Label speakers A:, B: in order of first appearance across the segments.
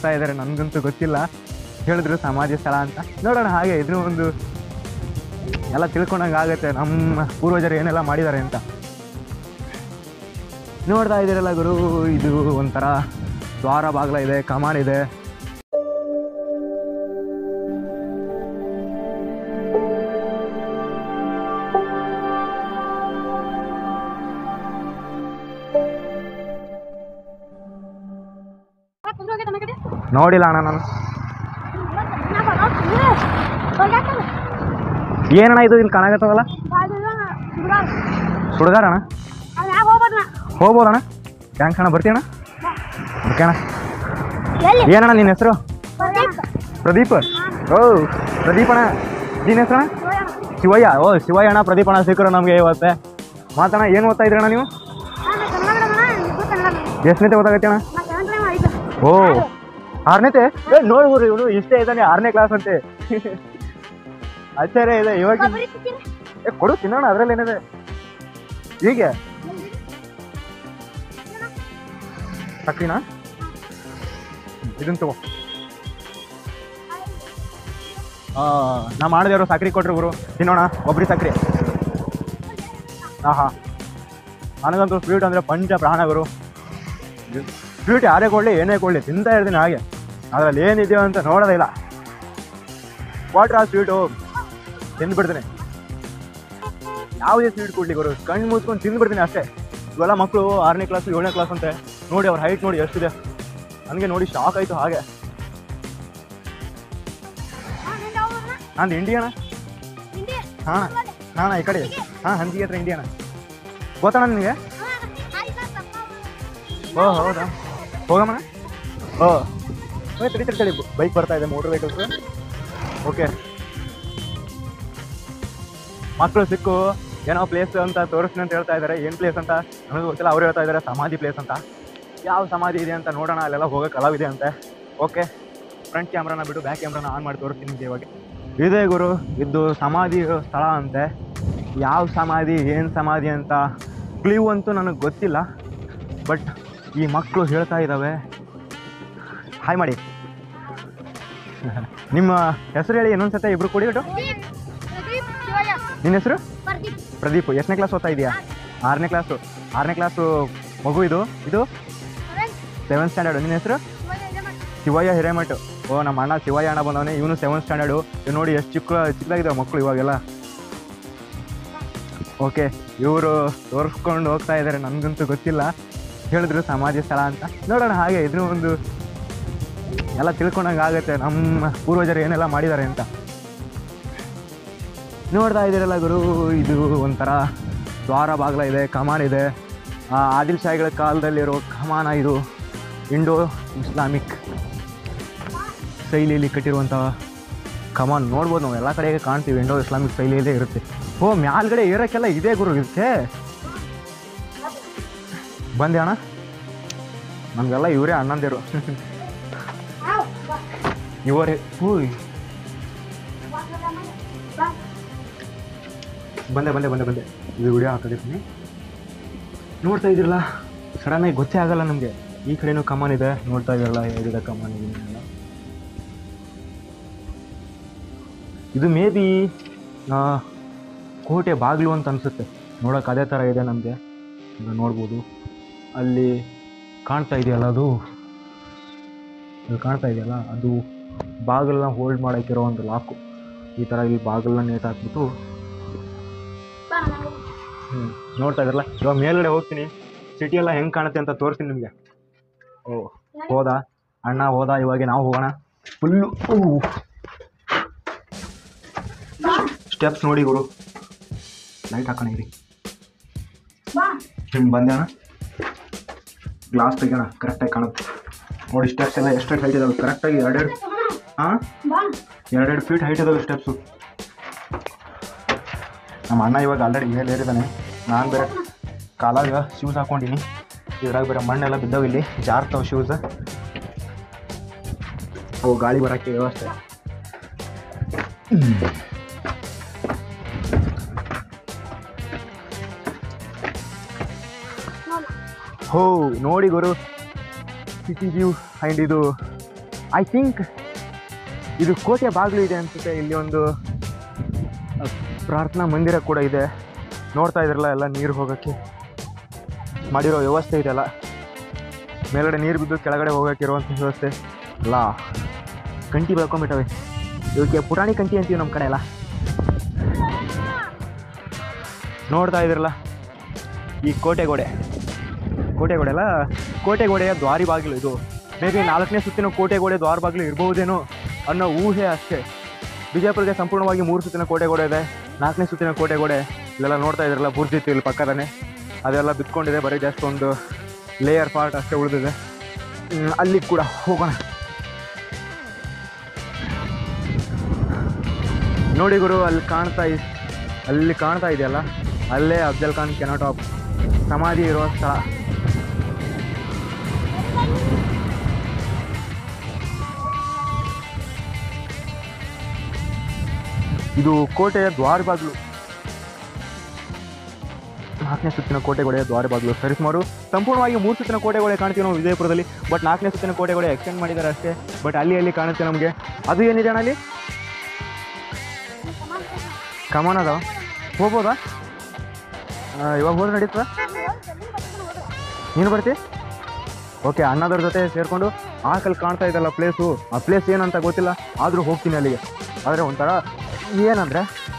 A: ಹೇಳ್ತಾ ಇದ್ದಾರೆ ನನಗಂತೂ ಗೊತ್ತಿಲ್ಲ ಹೇಳಿದ್ರು ಸಮಾಧಿ ಸ್ಥಳ ಅಂತ ನೋಡೋಣ ಹಾಗೆ ಇದ್ರ ಒಂದು ಎಲ್ಲ ತಿಳ್ಕೊಂಡಂಗೆ ಆಗುತ್ತೆ ನಮ್ಮ ಪೂರ್ವಜರು ಏನೆಲ್ಲ ಮಾಡಿದ್ದಾರೆ ಅಂತ ನೋಡ್ತಾ ಇದ್ದೀರಲ್ಲ ಗುರು ಇದು ಒಂಥರ ದ್ವಾರ ಬಾಗ್ಲ ಇದೆ ಕಮಾನ್ ಇದೆ ನೋಡಿಲ್ಲ ಅಣ್ಣ ನಾನು ಏನಣ್ಣ ಇದು ಇಲ್ಲಿ ಕಾಣಾಗತ್ತದಲ್ಲ ಸುಡ್ಗಾರ ಅಣ್ಣ ಹೋಗ್ಬೋದಣ್ಣ ಥ್ಯಾಂಕ್ಸ್ ಅಣ್ಣ ಬರ್ತೀಯಣ್ಣ ಓಕೆ ಅಣ್ಣ ಏನಣ್ಣ ನಿನ್ನ ಹೆಸರು ಪ್ರದೀಪ್ ಓ ಪ್ರದೀಪ್ ಅಣ್ಣ ನಿನ್ನ ಹೆಸರು ಅಣ್ಣ ಶಿವಯ್ಯ ಓ ಶಿವಯ್ಯ ಅಣ್ಣ ಪ್ರದೀಪ್ ಅಣ್ಣ ಸಿಕ್ಕರು ನಮಗೆ ಇವತ್ತೆ ಮಾತಣ್ಣ ಏನು ಓದ್ತಾ ಇದ್ರಣ್ಣ ನೀವು ಎಷ್ಟನೇತೆ ಓದಾಗತ್ತೆ ಅಣ್ಣ ಓ ಆರನೇತೆ ಏ ನೋಡ್ಬೋರು ಇವನು ಇಷ್ಟೇ ಇದ್ದಾನೆ ಆರನೇ ಕ್ಲಾಸ್ ಅಂತೆ ಆಶ್ಚರ್ಯ ಇದೆ ಇವಾಗ ಏ ಕೊಡು ತಿನ್ನೋಣ ಅದ್ರಲ್ಲಿ ಏನಿದೆ ಹೀಗೆ ಸಕ್ರಿನಾ ಇದನ್ನ ತಗೋ ಆ, ನಾ ಮಾಡಿದವರು ಸಕ್ರಿ ಕೊಟ್ರು ಗುರು ತಿನ್ನೋಣ ಒಬ್ರಿ ಸಕ್ರಿ ಹಾ ಹಾ ನನಗಂತೂ ಸ್ವೀಟ್ ಅಂದರೆ ಪಂಚ ಪ್ರಾಣ ಗುರು ಸ್ವೀಟ್ ಯಾರೇ ಕೊಡಲಿ ಏನೇ ಕೊಡಲಿ ತಿಂತಾ ಇರ್ತೀನಿ ಹಾಗೆ ಅದರಲ್ಲಿ ಏನಿದೆಯೋ ಅಂತ ನೋಡೋದೇ ಇಲ್ಲ ವಾಟ್ರ್ ಆ ಸ್ವೀಟು ತಿಂದ್ಬಿಡ್ತೀನಿ ಯಾವುದೇ ಸ್ವೀಟ್ ಕೊಡ್ಲಿ ಗುರು ಕಣ್ಣು ಮುಚ್ಕೊಂಡು ತಿಂದ್ಬಿಡ್ತೀನಿ ಅಷ್ಟೇ ಇವೆಲ್ಲ ಮಕ್ಕಳು ಆರನೇ ಕ್ಲಾಸ್ ಏಳನೇ ಕ್ಲಾಸ್ ಅಂತೆ ನೋಡಿ ಅವ್ರ ಹೈಟ್ ನೋಡಿ ಎಷ್ಟಿದೆ ನನಗೆ ನೋಡಿ ಶಾಕ್ ಆಯಿತು ಹಾಗೆ ನಂದು ಇಂಡಿಯಣ ಹಾಂ ಹಾಂ ಈ ಕಡೆ ಹಾಂ ಹಂದಿಗೆ ಹತ್ರ ಇಂಡಿಯಣ ಗೊತ್ತಣ್ಣ ನಿನಗೆ ಓ ಹೌದಾ ಹೋಗಮ್ಮಣ್ಣ ಓ ಓ ತಡಿ ತಡಿ ತಡಿ ಬೈಕ್ ಬರ್ತಾ ಇದೆ ಮೋಟ್ರ್ ವೆಹಿಕಲ್ಸ್ ಓಕೆ ಮಕ್ಕಳು ಸಿಕ್ಕು ಏನೋ ಪ್ಲೇಸ್ ಅಂತ ತೋರಿಸ್ತೀನಿ ಅಂತ ಹೇಳ್ತಾ ಇದ್ದಾರೆ ಏನು ಪ್ಲೇಸ್ ಅಂತ ನನಗೆ ಗೊತ್ತಿಲ್ಲ ಅವ್ರು ಹೇಳ್ತಾ ಇದ್ದಾರೆ ಸಮಾಧಿ ಪ್ಲೇಸ್ ಅಂತ ಯಾವ ಸಮಾಧಿ ಇದೆ ಅಂತ ನೋಡೋಣ ಅಲ್ಲೆಲ್ಲ ಹೋಗೋಕೆ ಕಲಾವಿದೆ ಅಂತೆ ಓಕೆ ಫ್ರಂಟ್ ಕ್ಯಾಮ್ರಾನ ಬಿಟ್ಟು ಬ್ಯಾಕ್ ಕ್ಯಾಮ್ರಾನ ಆನ್ ಮಾಡಿ ತೋರಿಸ್ತೀನಿ ನಿಮಗೆ ಇವಾಗ ಇದೇ ಗುರು ಇದು ಸಮಾಧಿ ಸ್ಥಳ ಅಂತೆ ಯಾವ ಸಮಾಧಿ ಏನು ಸಮಾಧಿ ಅಂತ ಕ್ಲೀವ್ ಅಂತೂ ನನಗೆ ಗೊತ್ತಿಲ್ಲ ಬಟ್ ಈ ಮಕ್ಕಳು ಹೇಳ್ತಾ ಇದ್ದಾವೆ ಹಾಯ್ ಮಾಡಿ ನಿಮ್ಮ ಹೆಸರು ಹೇಳಿ ಇನ್ನೊಂದ್ಸತ ಇಬ್ರು ಕೂಡಿ ಬಿಟ್ಟು ನಿನ್ನ ಹೆಸರು ಪ್ರದೀಪ್ ಎಷ್ಟನೇ ಕ್ಲಾಸ್ ಓದ್ತಾ ಇದೆಯಾ ಆರನೇ ಕ್ಲಾಸು ಆರನೇ ಕ್ಲಾಸು ಮಗು ಇದು ಇದು ಸೆವೆಂತ್ ಸ್ಟ್ಯಾಂಡರ್ಡು ನಿನ್ನ ಹೆಸರು ಶಿವಯ್ಯ ಹಿರೇಮಠ್ ಓ ನಮ್ಮ ಅಣ್ಣ ಶಿವಯ್ಯ ಅಣ್ಣ ಬಂದವನೇ ಇವನು ಸೆವೆಂತ್ ಸ್ಟ್ಯಾಂಡರ್ಡು ಇವ್ ನೋಡಿ ಎಷ್ಟು ಚಿಕ್ಕ ಚಿಕ್ಕದಾಗಿದ್ದಾವೆ ಮಕ್ಕಳು ಇವಾಗೆಲ್ಲ ಓಕೆ ಇವರು ತೋರಿಸ್ಕೊಂಡು ಹೋಗ್ತಾ ಇದ್ದಾರೆ ನನಗಂತೂ ಗೊತ್ತಿಲ್ಲ ಹೇಳಿದ್ರು ಸಮಾಧಿ ಸ್ಥಳ ಅಂತ ನೋಡೋಣ ಹಾಗೆ ಇದ್ರ ಒಂದು ಎಲ್ಲ ತಿಳ್ಕೊಂಡಂಗೆ ಆಗುತ್ತೆ ನಮ್ಮ ಪೂರ್ವಜರು ಏನೆಲ್ಲ ಮಾಡಿದ್ದಾರೆ ಅಂತ ನೋಡ್ತಾ ಇದ್ದೀರಲ್ಲ ಗುರು ಇದು ಒಂಥರ ದ್ವಾರ ಬಾಗ್ಲ ಇದೆ ಕಮಾನ್ ಇದೆ ಆ, ಆದಿಲ್ ಶಾಹಿಗಳ ಕಾಲದಲ್ಲಿರೋ ಕಮಾನ ಇದು ಇಂಡೋ ಇಸ್ಲಾಮಿಕ್ ಶೈಲಿಯಲ್ಲಿ ಕಟ್ಟಿರುವಂಥ ಕಮಾನ್ ನೋಡ್ಬೋದು ನಾವು ಎಲ್ಲ ಕಡೆಗೆ ಕಾಣ್ತೀವಿ ಇಂಡೋ ಇಸ್ಲಾಮಿಕ್ ಶೈಲಿಯಲ್ಲೇ ಇರುತ್ತೆ ಓ ಮ್ಯಾಲ್ಗಡೆ ಏರೋಕ್ಕೆಲ್ಲ ಇದೆ ಗುರು ಇದಕ್ಕೆ ಬಂದೆ ಅಣ್ಣ ನಮಗೆಲ್ಲ ಇವರೇ ಅಣ್ಣಂದಿರು ಇವರೇ ಹೂಯ್ ಬಂದೆ ಬಂದೆ ಬಂದೆ ಬಂದೆ ಇದು ವಿಡಿಯೋ ಹಾಕಿದ್ದೀನಿ ನೋಡ್ತಾ ಇದ್ರಲ್ಲ ಸಡನ್ನಾಗಿ ಗೊತ್ತೇ ಆಗಲ್ಲ ನಮಗೆ ಈ ಕಡೆನೂ ಕಮಾನ್ ಇದೆ ನೋಡ್ತಾ ಇದ್ರಲ್ಲ ಹೇಗಿದೆ ಕಮಾನ್ ಇದೆ ಎಲ್ಲ ಇದು ಮೇ ಬಿ ಕೋಟೆ ಬಾಗಿಲು ಅಂತ ಅನಿಸುತ್ತೆ ನೋಡೋಕೆ ಅದೇ ಥರ ಇದೆ ನಮಗೆ ಈಗ ನೋಡ್ಬೋದು ಅಲ್ಲಿ ಕಾಣ್ತಾ ಇದೆಯಲ್ಲ ಅದು ಅದು ಕಾಣ್ತಾ ಇದೆಯಲ್ಲ ಅದು ಬಾಗಿಲನ್ನ ಹೋಲ್ಡ್ ಮಾಡೋಕ್ಕಿರೋ ಒಂದು ಲಾಕು ಈ ಥರ ಇಲ್ಲಿ ಬಾಗಿಲನ್ನ ನೇತು ಹಾಕ್ಬಿಟ್ಟು ಹ್ಞೂ ನೋಡ್ತಾ ಇದ್ರಲ್ಲ ಇವಾಗ ಮೇಲ್ಗಡೆ ಹೋಗ್ತೀನಿ ಸಿಟಿ ಎಲ್ಲ ಹೆಂಗೆ ಕಾಣುತ್ತೆ ಅಂತ ತೋರಿಸ್ತೀನಿ ನಿಮಗೆ ಓ ಹೋದ ಅಣ್ಣ ಹೋದ ಇವಾಗ ನಾವು ಹೋಗೋಣ ಫುಲ್ಲು ಸ್ಟೆಪ್ಸ್ ನೋಡಿ ಗುರು ಲೈಟ್ ಹಾಕೋಣ ಇರಿ ಹಿಂಗೆ ಬಂದೆ ಅಣ್ಣ ಗ್ಲಾಸ್ ತೆಗೋಣ ಕರೆಕ್ಟಾಗಿ ಕಾಣುತ್ತೆ ನೋಡಿ ಸ್ಟೆಪ್ಸ್ ಎಲ್ಲ ಎಷ್ಟು ಹೈಟ್ ಇದಾವೆ ಕರೆಕ್ಟಾಗಿ ಎರಡೆರಡು ಹಾಂ ಎರಡೆರಡು ಫೀಟ್ ಹೈಟ್ ಇದಾವೆ ಸ್ಟೆಪ್ಸು ನಮ್ಮ ಅಣ್ಣ ಇವಾಗ ಆಲ್ರೆಡಿ ಮೇಲೆ ಏರಿದ್ದಾನೆ ನಾನು ಬೇರೆ ಕಾಲಾಗ ಶೂಸ್ ಹಾಕೊಂಡಿನಿ ಇದ್ರಾಗ ಬೇರೆ ಮಣ್ಣೆಲ್ಲ ಬಿದ್ದಾವ ಇಲ್ಲಿ ಜಾರ್ತಾವ ಶೂಸ್ ಅವು ಗಾಳಿ ಬರೋಕ್ಕೆ ವ್ಯವಸ್ಥೆ ಹೋ ನೋಡಿ ಗುರು ಸಿಟಿ ವ್ಯೂ ಆ್ಯಂಡ್ ಇದು ಐ ಥಿಂಕ್ ಇದು ಕೋಟೆ ಬಾಗಿಲು ಇದೆ ಅನ್ಸುತ್ತೆ ಇಲ್ಲಿ ಒಂದು ಅಹ್, ಪ್ರಾರ್ಥನಾ ಮಂದಿರ ಕೂಡ ಇದೆ ನೋಡ್ತಾ ಇದ್ರಲ್ಲ ಎಲ್ಲ ನೀರು ಹೋಗೋಕ್ಕೆ ಮಾಡಿರೋ ವ್ಯವಸ್ಥೆ ಇದೆಲ್ಲ ಮೇಲ್ಗಡೆ ನೀರು ಬಿದ್ದು ಕೆಳಗಡೆ ಹೋಗೋಕೆ ಇರುವಂಥ ವ್ಯವಸ್ಥೆ ಎಲ್ಲ ಕಂಟಿ ಬೆಳ್ಕೊಂಬಿಟ್ಟವೆ ಇವಕ್ಕೆ ಪುಟಾಣಿ ಕಂಟಿ ಅಂತೀವಿ ನಮ್ಮ ಕಡೆ ಎಲ್ಲ ನೋಡ್ತಾ ಇದ್ರಲ್ಲ ಈ ಕೋಟೆಗೋಡೆ ಕೋಟೆಗೋಡೆ ಅಲ್ಲ ಕೋಟೆಗೋಡೆಯ ದ್ವಾರಿ ಬಾಗಿಲು ಇದು ಮೇ ಬಿ ನಾಲ್ಕನೇ ಸುತ್ತಿನ ಕೋಟೆಗೋಡೆ ದ್ವಾರ ಬಾಗಿಲು ಇರ್ಬಹುದೇನೋ ಅನ್ನೋ ಊಹೆ ಅಷ್ಟೇ ವಿಜಯಪುರಕ್ಕೆ ಸಂಪೂರ್ಣವಾಗಿ ಮೂರು ಸುತ್ತಿನ ಕೋಟೆಗೋಡೆ ಇದೆ ನಾಲ್ಕನೇ ಸುತ್ತಿನ ಕೋಟೆಗೋಡೆ ಇಲ್ಲೆಲ್ಲ ನೋಡ್ತಾ ಇದ್ರಲ್ಲ ಬುರ್ಜಿತ್ತು ಇಲ್ಲಿ ಪಕ್ಕದನೇ ಅದೆಲ್ಲ ಬಿತ್ಕೊಂಡಿದೆ ಬರೀ ಜಸ್ಟ್ ಒಂದು ಲೇಯರ್ ಪಾರ್ಟ್ ಅಷ್ಟೇ ಉಳಿದಿದೆ ಹ್ಮ್, ಅಲ್ಲಿ ಕೂಡ ಹೋಗೋಣ ನೋಡಿ ಗುರು ಅಲ್ಲಿ ಕಾಣ್ತಾ ಇ ಅಲ್ಲಿ ಕಾಣ್ತಾ ಇದೆಯಲ್ಲ ಅಲ್ಲೇ ಅಫ್ಜಲ್ ಖಾನ್ ಕೆನಟಾಪ್ ಸಮಾಧಿ ಇರೋ ಸ್ಥಳ ಇದು ಕೋಟೆಯ ದ್ವಾರ ಬಾಗಿಲು ನಾಲ್ಕನೇ ಸುತ್ತಿನ ಕೋಟೆಗೋಡೆ ದ್ವಾರ ಬಾಗಿಲು ಸರಿಸುಮಾರು ಸಂಪೂರ್ಣವಾಗಿ ಮೂರು ಸುತ್ತಿನ ಕೋಟೆಗೋಡೆ ಕಾಣ್ತೀವಿ ನಾವು ವಿಜಯಪುರದಲ್ಲಿ ಬಟ್ ನಾಲ್ಕನೇ ಸುತ್ತಿನ ಕೋಟೆಗೋಡೆ ಎಕ್ಸ್ಟೆಂಡ್ ಮಾಡಿದ್ದಾರೆ ಅಷ್ಟೇ ಬಟ್ ಅಲ್ಲಿ ಅಲ್ಲಿ ಕಾಣುತ್ತೆ ನಮಗೆ ಅದು ಏನಿದೆ ಅಣ್ಣ ಅಲ್ಲಿ ಕಮಾನ್ ಅದಾವ ಹೋಗ್ಬೋದಾ ಆ, ಇವಾಗ ಹೋದ್ರೆ ನಡೀತದ ನೀನು ಬರ್ತಿ ಓಕೆ ಅಣ್ಣದವ್ರ ಜೊತೆ ಸೇರಿಕೊಂಡು ಆ ಕಲ್ ಕಾಣ್ತಾ ಇದಲ್ಲ ಪ್ಲೇಸು ಆ ಪ್ಲೇಸ್ ಏನಂತ ಗೊತ್ತಿಲ್ಲ ಆದರೂ ಹೋಗ್ತೀನಿ ಅಲ್ಲಿಗೆ ಆದರೆ ಒಂಥರ ಏನಂದರೆ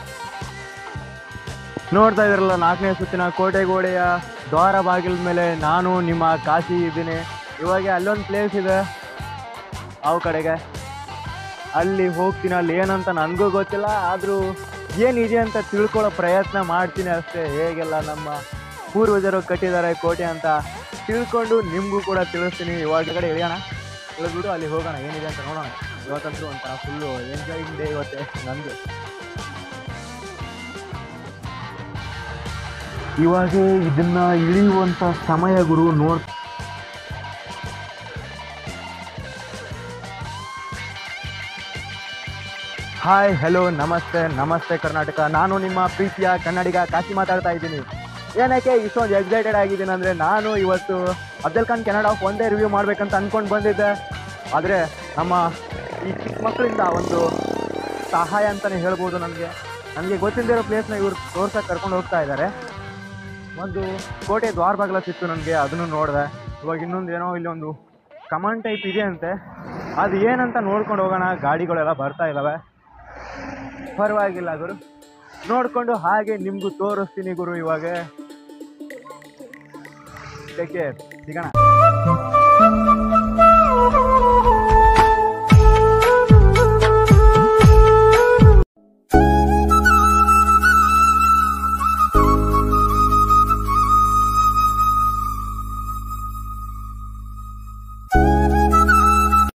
A: ನೋಡ್ತಾ ಇದ್ರಲ್ಲ ನಾಲ್ಕನೇ ಸುತ್ತಿನ ಕೋಟೆಗೋಡೆಯ ದ್ವಾರ ಬಾಗಿಲ ಮೇಲೆ ನಾನು ನಿಮ್ಮ ಕಾಶಿ ಇದ್ದೀನಿ ಇವಾಗ ಅಲ್ಲೊಂದು ಪ್ಲೇಸ್ ಇದೆ ಅವು ಕಡೆಗೆ ಅಲ್ಲಿ ಹೋಗ್ತೀನಿ ಅಲ್ಲಿ ಏನಂತ ನನಗೂ ಗೊತ್ತಿಲ್ಲ ಆದರೂ ಏನಿದೆ ಅಂತ ತಿಳ್ಕೊಳ್ಳೋ ಪ್ರಯತ್ನ ಮಾಡ್ತೀನಿ ಅಷ್ಟೇ ಹೇಗೆಲ್ಲ ನಮ್ಮ ಪೂರ್ವಜರು ಕಟ್ಟಿದ್ದಾರೆ ಕೋಟೆ ಅಂತ ತಿಳ್ಕೊಂಡು ನಿಮಗೂ ಕೂಡ ತಿಳಿಸ್ತೀನಿ ಇವಾಗ ಕಡೆ ಇಳಿಯೋಣ ಇಳಿದ್ಬಿಟ್ಟು ಅಲ್ಲಿ ಹೋಗೋಣ ಏನಿದೆ ಅಂತ ನೋಡೋಣ ಇವತ್ತಂತೂ ಒಂಥರ ಫುಲ್ಲು ಎಂಜಾಯಿಂಗ್ ಡೇ ಇವತ್ತೆ ನಂದು ಇವಾಗ ಇದನ್ನ ಇಳಿಯುವಂಥ ಸಮಯ ಗುರು ನೋಡ್ ಹಾಯ್ ಹಲೋ ನಮಸ್ತೆ ನಮಸ್ತೆ ಕರ್ನಾಟಕ ನಾನು ನಿಮ್ಮ ಪ್ರೀತಿಯ ಕನ್ನಡಿಗ ಕಾಶಿ ಮಾತಾಡ್ತಾ ಇದ್ದೀನಿ ಏನಕ್ಕೆ ಇಷ್ಟೊಂದು ಎಕ್ಸೈಟೆಡ್ ಆಗಿದ್ದೀನಿ ಅಂದರೆ ನಾನು ಇವತ್ತು ಅಬ್ದುಲ್ ಖಾನ್ ಕೆನಡಾ ಆಫ್ ಒಂದೇ ರಿವ್ಯೂ ಮಾಡ್ಬೇಕಂತ ಅಂದ್ಕೊಂಡು ಬಂದಿದ್ದೆ ಆದರೆ ನಮ್ಮ ಈ ಚಿಕ್ಕ ಮಕ್ಕಳಿಂದ ಒಂದು ಸಹಾಯ ಅಂತಲೇ ಹೇಳ್ಬೋದು ನನಗೆ ನನಗೆ ಗೊತ್ತಿಲ್ಲದಿರೋ ಪ್ಲೇಸ್ನ ಇವ್ರು ತೋರ್ಸಕ್ಕೆ ಕರ್ಕೊಂಡು ಹೋಗ್ತಾ ಇದ್ದಾರೆ ಒಂದು ಕೋಟೆ ದ್ವಾರ ಬಾಗಿಲ ಸಿಕ್ತು ನನಗೆ ಅದನ್ನು ನೋಡಿದೆ ಇವಾಗ ಇನ್ನೊಂದು ಏನೋ ಇಲ್ಲಿ ಒಂದು ಕಮಾಂಡ್ ಟೈಪ್ ಇದೆ ಅಂತೆ ಅದು ಏನಂತ ನೋಡ್ಕೊಂಡು ಹೋಗೋಣ ಗಾಡಿಗಳೆಲ್ಲ ಬರ್ತಾ ಇದ್ದಾವೆ ಪರವಾಗಿಲ್ಲ ಗುರು ನೋಡಿಕೊಂಡು ಹಾಗೆ ನಿಮಗೂ ತೋರಿಸ್ತೀನಿ ಗುರು ಇವಾಗ ಟೇಕ್ ಕೇರ್ ಸಿಗೋಣ